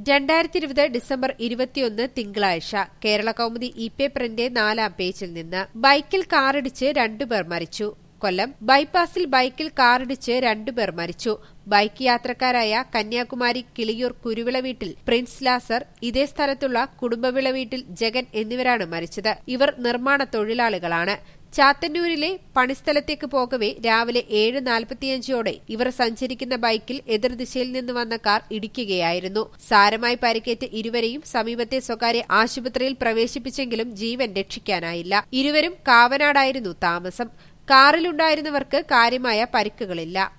രണ്ടായിരത്തി ഇരുപത് ഡിസംബർ ഇരുപത്തിയൊന്ന് തിങ്കളാഴ്ച കേരള കൗമുദി ഇ പേപ്പറിന്റെ നാലാം പേജിൽ നിന്ന് ബൈക്കിൽ കാറിടിച്ച് രണ്ടുപേർ മരിച്ചു കൊല്ലം ബൈപ്പാസിൽ ബൈക്കിൽ കാറിടിച്ച് രണ്ടുപേർ മരിച്ചു ബൈക്ക് യാത്രക്കാരായ കന്യാകുമാരി കിളിയൂർ കുരുവിള വീട്ടിൽ പ്രിൻസ് ലാസർ ഇതേ സ്ഥലത്തുള്ള കുടുംബവിള വീട്ടിൽ ജഗൻ എന്നിവരാണ് മരിച്ചത് ഇവർ നിർമ്മാണ തൊഴിലാളികളാണ് ചാത്തന്നൂരിലെ പണിസ്ഥലത്തേക്ക് പോകവെ രാവിലെ ഏഴ് നാൽപ്പത്തിയഞ്ചോടെ ഇവർ സഞ്ചരിക്കുന്ന ബൈക്കിൽ എതിർദിശയിൽ നിന്ന് വന്ന കാർ ഇടിക്കുകയായിരുന്നു സാരമായി പരിക്കേറ്റ് ഇരുവരെയും സമീപത്തെ സ്വകാര്യ ആശുപത്രിയിൽ പ്രവേശിപ്പിച്ചെങ്കിലും ജീവൻ രക്ഷിക്കാനായില്ല ഇരുവരും കാവനാടായിരുന്നു താമസം കാറിലുണ്ടായിരുന്നവർക്ക് കാര്യമായ പരിക്കുകളില്ല